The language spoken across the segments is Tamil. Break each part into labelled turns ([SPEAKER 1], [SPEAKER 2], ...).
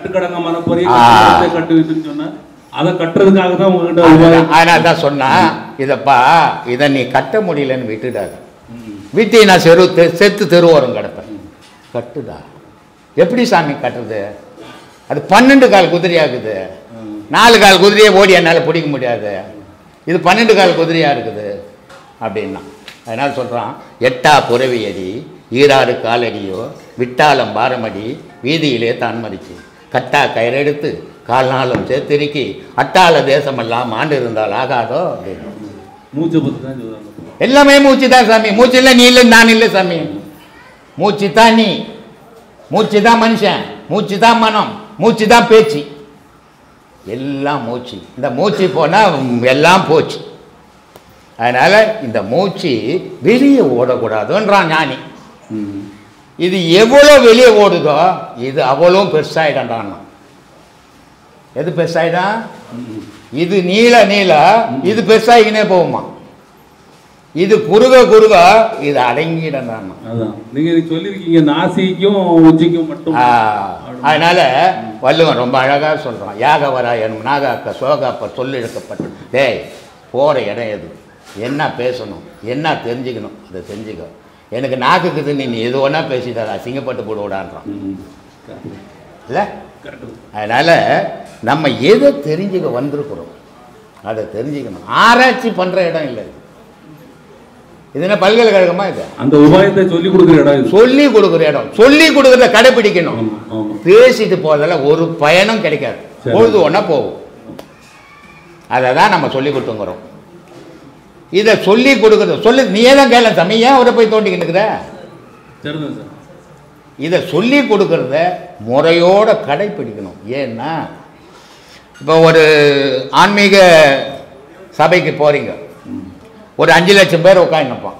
[SPEAKER 1] கட்டுக்கடங்க மனப்பொரிய
[SPEAKER 2] ஆ.
[SPEAKER 1] கட்டுவிட்டுன்னு சொன்னா அதை கட்டுறதுக்காக தான் உங்ககிட்ட
[SPEAKER 2] அதனால
[SPEAKER 1] உபாயம்.
[SPEAKER 2] அதனால தான் சொன்னா இதப்பா இதை நீ கட்ட முடியலன்னு விட்டுடாது விட்டு நான் செரு தெ- செத்து தெருவோரம் கிடப்பேன் கட்டுடா எப்படி சாமி கட்டுறது அது பன்னெண்டு கால் குதிரையாக்குது நாலு கால் குதிரையை ஓடி என்னால் பிடிக்க முடியாது இது பன்னெண்டு கால் குதிரையா இருக்குது அப்படின்னா அதனால சொல்கிறான் எட்டா புறவி அடி ஈராறு காலடியோ விட்டாலம் பாரமடி வீதியிலே தான் மறிச்சு கட்டா கயிறெடுத்து கால் நாளும் சேர்த்திருக்கி அட்டாள தேசமெல்லாம் ஆண்டு இருந்தால் ஆகாதோ அப்படின்னு
[SPEAKER 1] மூச்சை பத்தி தான் சொல்றாங்க
[SPEAKER 2] எல்லாமே மூச்சு தான் சாமி மூச்சு இல்லை நீ இல்லை நான் இல்லை சாமி மூச்சு தான் நீ மூச்சு தான் மனுஷன் மூச்சு தான் மனம் மூச்சு தான் பேச்சு எல்லாம் மூச்சு இந்த மூச்சு போனால் எல்லாம் போச்சு அதனால் இந்த மூச்சு வெளியே ஓடக்கூடாதுன்றான் ஞானி
[SPEAKER 1] ம்.
[SPEAKER 2] இது எவ்வளோ வெளியே ஓடுதோ இது அவ்வளோ பெருசாயிடண்டான் எது பெருசாயிடா
[SPEAKER 1] ம்.
[SPEAKER 2] இது நீள நீள இது பெருசாகினே போகுமா இது குறுக குறுக இது அடங்கிடண்டான்
[SPEAKER 1] அதான் நீங்க இது சொல்லியிருக்கீங்க நாசிக்கும் உச்சிக்கும் மட்டும்
[SPEAKER 2] அதனால வள்ளுவன் ரொம்ப அழகா சொல்றான் யாகவரா எனும் நாகாக்க சோகாப்ப சொல்லிழக்கப்பட்டு டேய் போற இடம் எது என்ன பேசணும் என்ன தெரிஞ்சுக்கணும் அதை தெரிஞ்சுக்க எனக்கு நாக்குக்குது நீ நீ எது ஒன்றா பேசிட்டாரா அசிங்கப்பட்டு போட விடான்றான்
[SPEAKER 1] ம்.
[SPEAKER 2] இல்லை
[SPEAKER 1] கரெக்ட்
[SPEAKER 2] அதனால் நம்ம எதை தெரிஞ்சுக்க வந்திருக்கிறோம் அதை தெரிஞ்சுக்கணும் ஆராய்ச்சி பண்ணுற இடம் இல்லை இது. இது என்ன பல்கலைக்கழகமா இது
[SPEAKER 1] அந்த உபாயத்தை சொல்லி கொடுக்குற இடம் இது
[SPEAKER 2] சொல்லி கொடுக்குற இடம் சொல்லி கொடுக்குறத கடைப்பிடிக்கணும்
[SPEAKER 1] ஆமா ஆமா
[SPEAKER 2] பேசிட்டு போறதால ஒரு பயனும் கிடைக்காது
[SPEAKER 1] சரி.
[SPEAKER 2] பொழுது ஒன்றா போகும் அதை தான் நம்ம சொல்லி கொடுத்துங்கிறோம் இதை சொல்லி கொடுக்குறது சொல்லி நீயே தான் கேள சாமி ஏன் அவரை போய் தோண்டிக்கிட்டு இருக்கிற
[SPEAKER 1] சரிதான் சார்
[SPEAKER 2] இதை சொல்லி கொடுக்கறத முறையோட கடைப்பிடிக்கணும் ஏன்னா இப்போ ஒரு ஆன்மீக சபைக்கு போறீங்க ஒரு அஞ்சு லட்சம் பேர் உட்காந்துப்பான்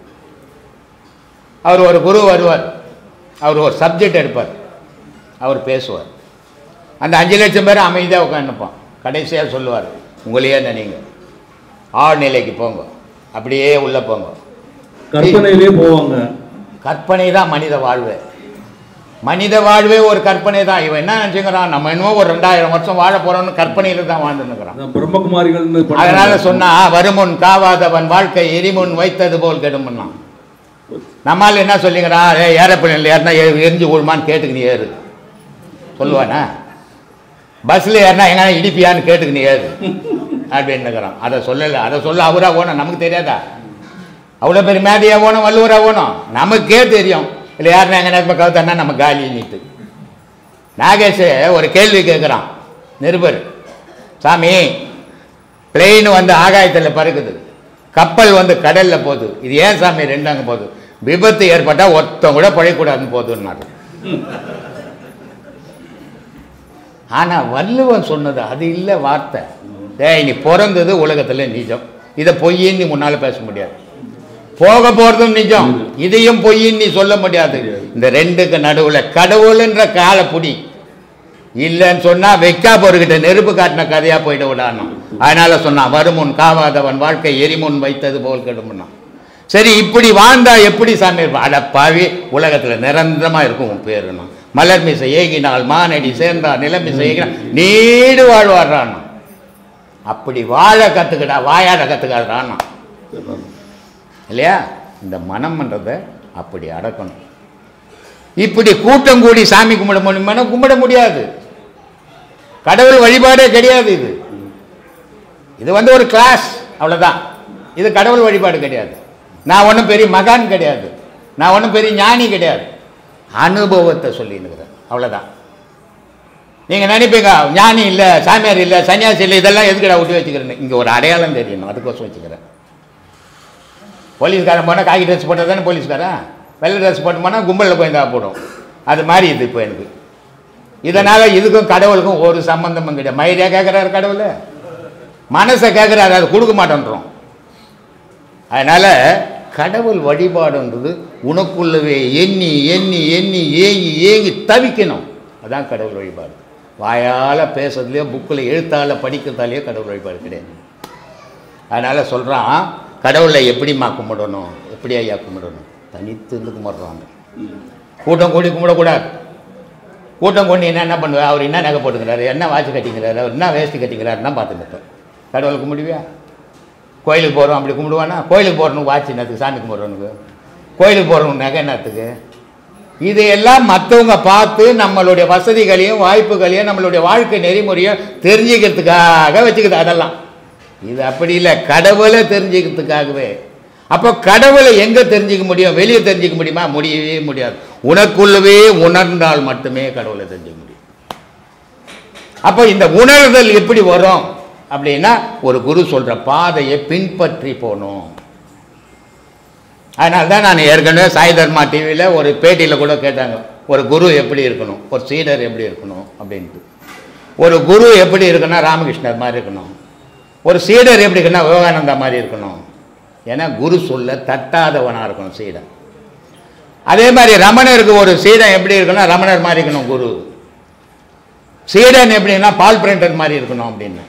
[SPEAKER 2] அவர் ஒரு குரு வருவார் அவர் ஒரு சப்ஜெக்ட் எடுப்பார் அவர் பேசுவார் அந்த அஞ்சு லட்சம் பேர் அமைதியாக உட்காந்துப்பான் கடைசியாக சொல்லுவார் உங்களையே நினைங்க ஆழ்நிலைக்கு போங்க அப்படியே உள்ளே போங்க
[SPEAKER 1] கற்பனையிலே போவாங்க
[SPEAKER 2] கற்பனை தான் மனித வாழ்வு மனித வாழ்வே ஒரு கற்பனை தான் இவன் என்ன நினச்சிக்கிறான் நம்ம இன்னும் ஒரு ரெண்டாயிரம் வருஷம் வாழ போகிறோம்னு கற்பனையில் தான் வாழ்ந்துருக்கிறான்
[SPEAKER 1] அதான் பிரம்மகுமாரிகள்னு பண்றாங்க.
[SPEAKER 2] அதனால சொன்னா வருமுன் காவாதவன் வாழ்க்கை எரிமுன் வைத்தது போல் கெடுமுன்னா நம்மால் என்ன சொல்லிக்கிறான் ஏ ஏரோப்ளேனில் ஏறினா ஏ- எரிஞ்சு விழுமான்னு கேட்டுக்கு நீ ஏறு சொல்லுவானா பஸ்ஸில் ஏறினா எங்கன்னா இடிப்பியான்னு கேட்டுக்கு நீ ஏறு அப்படின்னுக்கிறான் அதை சொல்லலை அதை சொல்ல அவரா ஓணும் நமக்கு தெரியாதா அவ்வளோ பெரிய மேதையா ஓணும் வள்ளுவரா ஓணும் நமக்கே தெரியும் இல்லை யாருன்னா எங்கன்னா இப்போ கவுத்தன்னா நம்ம காலி நீட்டு நாகேஷ் ஒரு கேள்வி கேட்குறான் நிருபர் சாமி பிளெயின் வந்து ஆகாயத்தில் பறக்குது கப்பல் வந்து கடலில் போகுது இது ஏன் சாமி ரெண்டு அங்கே போகுது விபத்து ஏற்பட்டால் ஒருத்தன் கூட பழையக்கூடாதுன்னு போகுதுன்னாரு ஆனால் வள்ளுவன் சொன்னது அது இல்லை வார்த்தை டேய் நீ பிறந்தது உலகத்தில் நிஜம் இதை பொய்யின்னு நீ முன்னால் பேச முடியாது போக போகிறதும் நிஜம் இதையும் பொய்யின்னு நீ சொல்ல முடியாது இந்த ரெண்டுக்கு நடுவில் கடவுள்ன்ற காலப்புடி இல்லைன்னு சொன்னால் வைக்கா பொருகிட்ட நெருப்பு காட்டின கதையாக போயிட விடாணும் அதனால சொன்னான் வருமுன் காவாதவன் வாழ்க்கை எரிமுன் வைத்தது போல் கெடுமுன்னா சரி இப்படி வாழ்ந்தா எப்படி சாமி இருப்பான் அட பாவி உலகத்தில் நிரந்தரமாக இருக்கும் உன் பேருன்னா மலர் மிசை ஏகினால் மானடி சேர்ந்தார் நிலமிசை ஏகினால் நீடு வாழ்வாடுறான் அப்படி வாழ கற்றுக்கடா வாயாட கற்றுக்காடுறான்னா இல்லையா இந்த மனம்ன்றதை அப்படி அடக்கணும் இப்படி கூட்டம் கூடி சாமி கும்பிட முடியுமானா கும்பிட முடியாது கடவுள் வழிபாடே கிடையாது இது இது வந்து ஒரு கிளாஸ் அவ்வளோதான் இது கடவுள் வழிபாடு கிடையாது நான் ஒன்றும் பெரிய மகான் கிடையாது நான் ஒன்றும் பெரிய ஞானி கிடையாது அனுபவத்தை சொல்லினுக்கிறேன் அவ்வளோதான் நீங்கள் நினைப்பீங்க ஞானி இல்லை சாமியார் இல்லை சன்னியாசி இல்லை இதெல்லாம் எதுக்கடா விட்டு வச்சுக்கிறேன்னு இங்கே ஒரு அடையாளம் தெரியணும் அதுக்கோசம் வச்சுக்கிறேன் போலீஸ்காரன் போனால் காக்கி ட்ரெஸ் போட்டால் தானே போலீஸ்காரன் வெள்ளை ட்ரெஸ் போட்டு போனால் கும்பலில் கோயந்தா போடும் அது மாதிரி இது இப்போ எனக்கு இதனால் இதுக்கும் கடவுளுக்கும் ஒரு சம்பந்தமும் கிடையாது மயிரியா கேட்குறாரு கடவுள் மனசை கேட்குறாரு அதை கொடுக்க மாட்டேன்றோம் அதனால் கடவுள் வழிபாடுன்றது உனக்குள்ளவே எண்ணி எண்ணி எண்ணி ஏங்கி ஏங்கி தவிக்கணும் அதான் கடவுள் வழிபாடு வாயால் பேசுறதுலையோ புக்கில் எழுத்தால் படிக்கிறதாலேயோ கடவுள் வழிபாடு கிடையாது அதனால் சொல்கிறான் கடவுளை எப்படிம்மா கும்பிடணும் எப்படி ஐயா கும்பிடணும் தனித்து இருந்து கும்பிட்றாங்க கூட்டம் கூடி கும்பிடக்கூடாது கூட்டம் கொண்டு என்ன என்ன பண்ணுவார் அவர் என்ன நகை போட்டுக்கிறாரு என்ன வாட்ச் கட்டிக்கிறாரு அவர் என்ன வேஷ்டி கட்டிக்கிறாருன்னு தான் பார்த்துட்டு இருப்பேன் கடவுளை கும்பிடுவியா கோயிலுக்கு போகிறோம் அப்படி கும்பிடுவானா கோயிலுக்கு போகிறனுக்கு வாட்ச் என்னத்துக்கு சாமி கும்பிட்றவனுக்கு கோயிலுக்கு போகிறவனுக்கு நகை என்னத்துக்கு இதையெல்லாம் மற்றவங்க பார்த்து நம்மளுடைய வசதிகளையும் வாய்ப்புகளையும் நம்மளுடைய வாழ்க்கை நெறிமுறையும் தெரிஞ்சுக்கிறதுக்காக வச்சுக்குது அதெல்லாம் இது அப்படி இல்லை கடவுளை தெரிஞ்சுக்கிறதுக்காகவே அப்போ கடவுளை எங்கே தெரிஞ்சுக்க முடியும் வெளியே தெரிஞ்சுக்க முடியுமா முடியவே முடியாது உனக்குள்ளவே உணர்ந்தால் மட்டுமே கடவுளை தெரிஞ்சுக்க முடியும் அப்போ இந்த உணர்தல் எப்படி வரும் அப்படின்னா ஒரு குரு சொல்கிற பாதையை பின்பற்றி போகணும் அதனால தான் நான் ஏற்கனவே சாய் தர்மா டிவியில் ஒரு பேட்டியில் கூட கேட்டாங்க ஒரு குரு எப்படி இருக்கணும் ஒரு சீடர் எப்படி இருக்கணும் அப்படின்ட்டு ஒரு குரு எப்படி இருக்குன்னா ராமகிருஷ்ணர் மாதிரி இருக்கணும் ஒரு சீடர் எப்படி இருக்குன்னா விவேகானந்தா மாதிரி இருக்கணும் ஏன்னா குரு சொல்ல தட்டாதவனாக இருக்கணும் சீடன் அதே மாதிரி ரமணருக்கு ஒரு சீடன் எப்படி இருக்குன்னா ரமணர் மாதிரி இருக்கணும் குரு சீடன் எப்படின்னா பால் பிரிண்டர் மாதிரி இருக்கணும் அப்படின்னு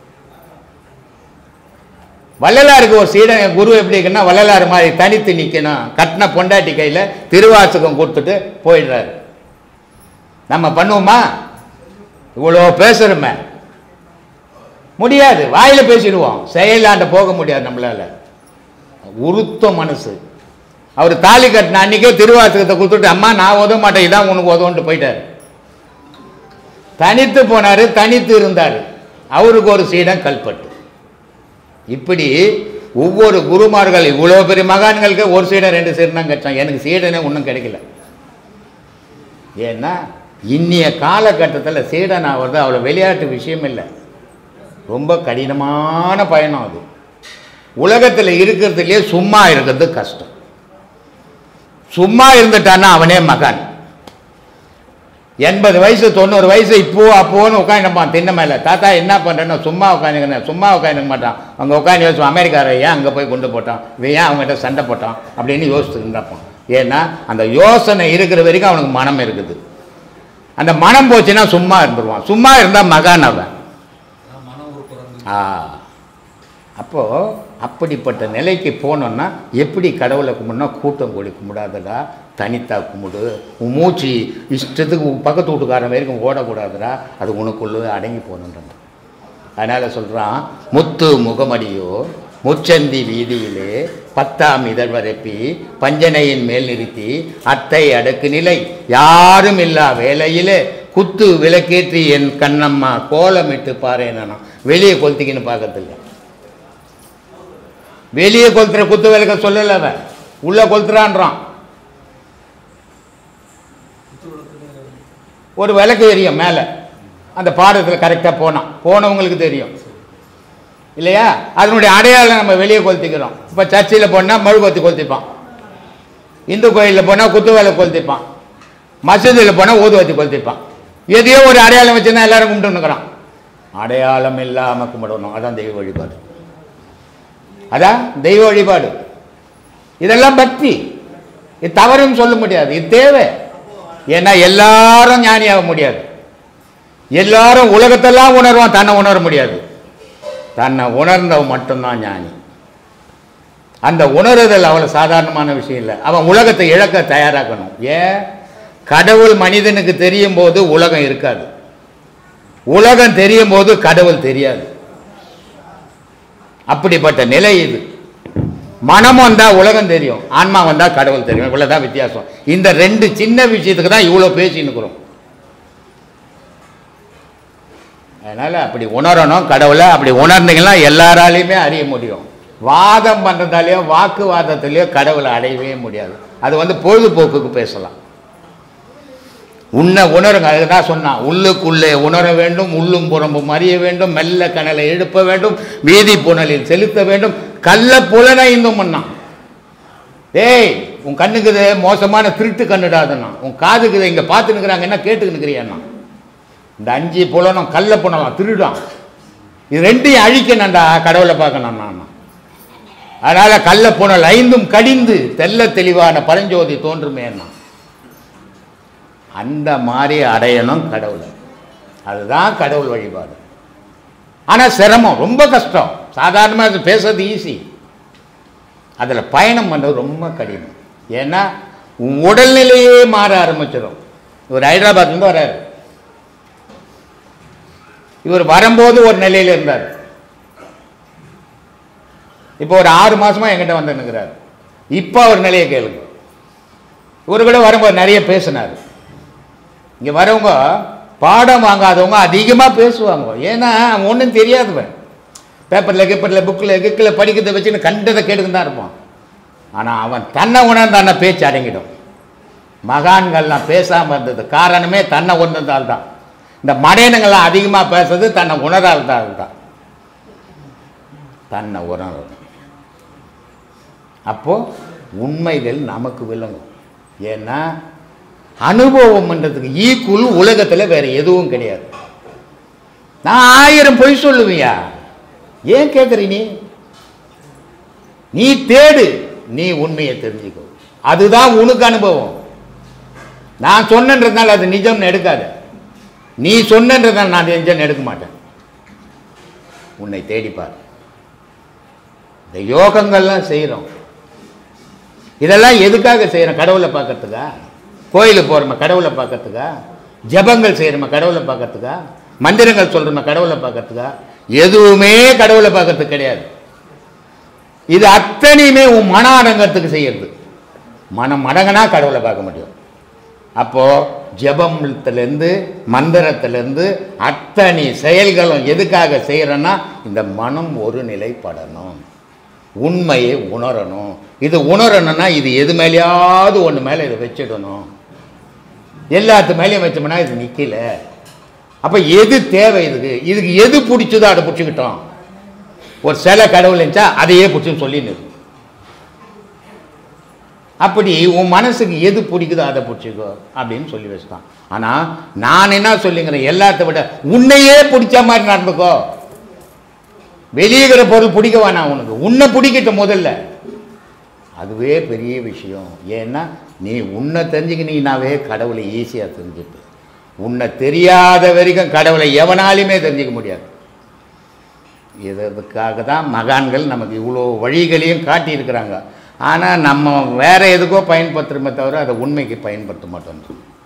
[SPEAKER 2] வள்ளலாருக்கு ஒரு சீடன் குரு எப்படி இருக்குன்னா வள்ளலார் மாதிரி தனித்து நிற்கணும் கட்டின பொண்டாட்டி கையில் திருவாசகம் கொடுத்துட்டு போயிடுறாரு நம்ம பண்ணுவோமா இவ்வளோ பேசுகிறோமே முடியாது வாயில் பேசிடுவோம் செயலாண்ட போக முடியாது நம்மளால உருத்த மனசு அவர் தாலி கட்டின அன்னைக்கே திருவாசகத்தை கொடுத்துட்டு அம்மா நான் உதவ மாட்டேன் இதான் உனக்கு உதவுன்ட்டு போயிட்டார் தனித்து போனார் தனித்து இருந்தார் அவருக்கு ஒரு சீடன் கல்பட்டு இப்படி ஒவ்வொரு குருமார்கள் இவ்வளோ பெரிய மகான்களுக்கு ஒரு சீடன் ரெண்டு சீடன் தான் கிடைச்சான் எனக்கு சீடனே ஒன்றும் கிடைக்கல ஏன்னா இன்னிய காலகட்டத்தில் சீடன் ஆகிறது அவ்வளோ விளையாட்டு விஷயம் இல்லை ரொம்ப கடினமான பயணம் அது உலகத்தில் இருக்கிறதுலே சும்மா இருக்கிறது கஷ்டம் சும்மா இருந்துட்டான்னா அவனே மகான் எண்பது வயசு தொண்ணூறு வயசு இப்போ அப்போன்னு உட்காந்துப்பான் தின்ன மேலே தாத்தா என்ன பண்ணுறேன்னா சும்மா உட்காந்துக்கிறேன் சும்மா உட்காந்துக்க மாட்டான் அங்கே உட்காந்து யோசிப்பான் அமெரிக்கார ஏன் அங்கே போய் கொண்டு போட்டான் இவன் ஏன் அவங்ககிட்ட சண்டை போட்டான் அப்படின்னு யோசிச்சுட்டு இருப்பான் ஏன்னா அந்த யோசனை இருக்கிற வரைக்கும் அவனுக்கு மனம் இருக்குது அந்த மனம் போச்சுன்னா சும்மா இருந்துருவான் சும்மா இருந்தால் மகான் அவன் ஆ அப்போது அப்படிப்பட்ட நிலைக்கு போனோன்னா எப்படி கடவுளை கும்பிடனா கூட்டம் கூடி கும்பிடாதடா தனித்தா கும்பிடு உன் மூச்சு இஷ்டத்துக்கு உன் பக்கத்து வீட்டுக்காரன் வரைக்கும் ஓடக்கூடாதுடா அது உனக்குள்ளே அடங்கி போகணுன்றான் அதனால் சொல்கிறான் முத்து முகமடியோ முச்சந்தி வீதியிலே பத்தாம் இதழ் வரப்பி பஞ்சனையின் மேல் நிறுத்தி அத்தை அடுக்கு நிலை யாரும் இல்லா வேலையிலே குத்து விளக்கேற்றி என் கண்ணம்மா கோலமிட்டு பாறேன் வெளியே கொளுத்திக்கின்னு பார்க்கறதில்ல வெளியே கொளுத்துற குத்து விளக்க சொல்லல அவன் உள்ள கொளுத்துறான்றான் ஒரு விளக்கு எரியும் மேலே அந்த பாடத்தில் கரெக்டாக போனான் போனவங்களுக்கு தெரியும் இல்லையா அதனுடைய அடையாளம் நம்ம வெளியே கொளுத்திக்கிறோம் இப்போ சர்ச்சில் போனால் மெழுகுவத்தி கொளுத்திப்பான் இந்து கோயிலில் போனால் குத்து வேலை கொளுத்திப்பான் மசூதியில் போனால் ஊதுவத்தி கொளுத்திப்பான் எதையோ ஒரு அடையாளம் வச்சுருந்தா எல்லாரும் கும்பிட்டுன்னுக்குறான் அடையாளம் இல்லாமல் கும்பிடணும் அதான் தெய்வ வழிபாடு அதான் தெய்வ வழிபாடு இதெல்லாம் பக்தி இது தவறுன்னு சொல்ல முடியாது இது தேவை ஏன்னா எல்லாரும் ஞானியாக முடியாது எல்லாரும் உலகத்தெல்லாம் உணர்வான் தன்னை உணர முடியாது தன்னை உணர்ந்தவன் மட்டும்தான் ஞானி அந்த உணருதல் அவ்வளோ சாதாரணமான விஷயம் இல்லை அவன் உலகத்தை இழக்க தயாராக்கணும் ஏன் கடவுள் மனிதனுக்கு தெரியும் போது உலகம் இருக்காது உலகம் தெரியும் போது கடவுள் தெரியாது அப்படிப்பட்ட நிலை இது மனம் வந்தால் உலகம் தெரியும் ஆன்மா வந்தால் கடவுள் தெரியும் இவ்வளோதான் வித்தியாசம் இந்த ரெண்டு சின்ன விஷயத்துக்கு தான் இவ்வளோ பேசின்னுக்குறோம் அதனால் அப்படி உணரணும் கடவுளை அப்படி உணர்ந்தீங்கன்னா எல்லாராலையுமே அறிய முடியும் வாதம் பண்ணுறதாலேயோ வாக்குவாதத்திலேயோ கடவுளை அடையவே முடியாது அது வந்து பொழுதுபோக்குக்கு பேசலாம் உன்னை உணருங்க அதுதான் சொன்னான் உள்ளுக்குள்ளே உணர வேண்டும் உள்ளும் புறம்பும் அறிய வேண்டும் மெல்ல கனலை எழுப்ப வேண்டும் வீதி புனலில் செலுத்த வேண்டும் கள்ள புலனை இன்னும் பண்ணான் டேய் உன் கண்ணுக்கு இது மோசமான திருட்டு கண்ணுடாதுன்னா உன் காதுக்கு இதை இங்கே பார்த்து நிற்கிறாங்க என்ன கேட்டு நிற்கிறியாண்ணா இந்த அஞ்சு புலனும் கள்ள புனலாம் திருடான் இது ரெண்டையும் அழிக்கணும்டா கடவுளை பார்க்கணும் நான் அதனால் கள்ள புனல் ஐந்தும் கடிந்து தெல்ல தெளிவான பரஞ்சோதி தோன்றுமே என்ன அந்த மாதிரி அடையணும் கடவுளை அதுதான் கடவுள் வழிபாடு ஆனால் சிரமம் ரொம்ப கஷ்டம் சாதாரணமாக அது பேசுறது ஈஸி அதில் பயணம் பண்ணுறது ரொம்ப கடினம் ஏன்னா உன் உடல்நிலையே மாற ஆரம்பிச்சிடும் இவர் ஹைதராபாத்லேருந்து வர்றாரு இவர் வரும்போது ஒரு நிலையில் இருந்தார் இப்போ ஒரு ஆறு மாசமா என்கிட்ட வந்து நிற்கிறார் இப்போ அவர் நிலையை கேளுங்க இவர் கூட வரும்போது நிறைய பேசினார் இங்கே வரவங்க பாடம் வாங்காதவங்க அதிகமாக பேசுவாங்க ஏன்னா ஒன்றும் தெரியாதவன் பேப்பரில் கிப்பரில் புக்கில் கிக்கில் படிக்கிறத வச்சுன்னு கண்டதை கேட்டுக்கு தான் இருப்பான் ஆனால் அவன் தன்னை உணர்ந்தான பேச்சு அடங்கிடும் மகான்கள்லாம் பேசாமல் இருந்தது காரணமே தன்னை உணர்ந்தால் தான் இந்த மடையனுங்கள்லாம் அதிகமாக பேசுறது தன்னை உணராததால் தான் தன்னை உணரும் அப்போ உண்மைகள் நமக்கு விளங்கும் ஏன்னா அனுபவம்ன்றதுக்கு ஈக்குவல் உலகத்தில் வேற எதுவும் கிடையாது நான் ஆயிரம் பொய் சொல்லுவியா ஏன் கேட்குற நீ நீ தேடு நீ உண்மையை தெரிஞ்சுக்கோ அதுதான் உனக்கு அனுபவம் நான் சொன்னன்றதுனால அது நிஜம்னு எடுக்காத நீ சொன்னன்றதால் நான் நிஜம்னு எடுக்க மாட்டேன் உன்னை தேடிப்பார் இந்த யோகங்கள்லாம் செய்கிறோம் இதெல்லாம் எதுக்காக செய்கிறோம் கடவுளை பார்க்கறதுக்கா கோயிலுக்கு போகிறோமா கடவுளை பார்க்கறதுக்கா ஜெபங்கள் செய்கிறோமா கடவுளை பார்க்கறதுக்கா மந்திரங்கள் சொல்கிறோமா கடவுளை பார்க்கறதுக்கா எதுவுமே கடவுளை பார்க்கறதுக்கு கிடையாது இது அத்தனையுமே உன் மன அடங்கத்துக்கு செய்யறது மனம் அடங்கினா கடவுளை பார்க்க முடியும் அப்போ ஜெபத்திலேருந்து மந்திரத்திலேருந்து அத்தனை செயல்களும் எதுக்காக செய்கிறோன்னா இந்த மனம் ஒரு நிலைப்படணும் உண்மையை உணரணும் இது உணரணும்னா இது எது மேலேயாவது ஒன்று மேலே இதை வச்சிடணும் எல்லாத்து மேலேயும் வச்சோம்னா இது நிற்கல அப்போ எது தேவை இதுக்கு இதுக்கு எது பிடிச்சதோ அதை பிடிச்சிக்கிட்டோம் ஒரு சில கடவுள் இருந்துச்சா அதையே பிடிச்சுன்னு சொல்லின்னு இரு. அப்படி உன் மனசுக்கு எது பிடிக்குதோ அதை பிடிச்சிக்கோ அப்படின்னு சொல்லி வச்சுட்டான் ஆனால் நான் என்ன சொல்லிங்கிறேன் எல்லாத்த விட உன்னையே பிடிச்ச மாதிரி நடந்துக்கோ வெளியேகிற பொருள் பிடிக்க வேணாம் உனக்கு உன்னை பிடிக்கட்டும் முதல்ல அதுவே பெரிய விஷயம் ஏன்னா நீ உன்னை தெரிஞ்சுக்கினீங்கனாவே கடவுளை ஈஸியாக தெரிஞ்சுப்ப உன்னை தெரியாத வரைக்கும் கடவுளை எவனாலையுமே தெரிஞ்சுக்க முடியாது இதற்காக தான் மகான்கள் நமக்கு இவ்வளோ வழிகளையும் காட்டியிருக்கிறாங்க ஆனால் நம்ம வேற எதுக்கோ பயன்படுத்துகிறோமே தவிர அதை உண்மைக்கு பயன்படுத்த மாட்டோம்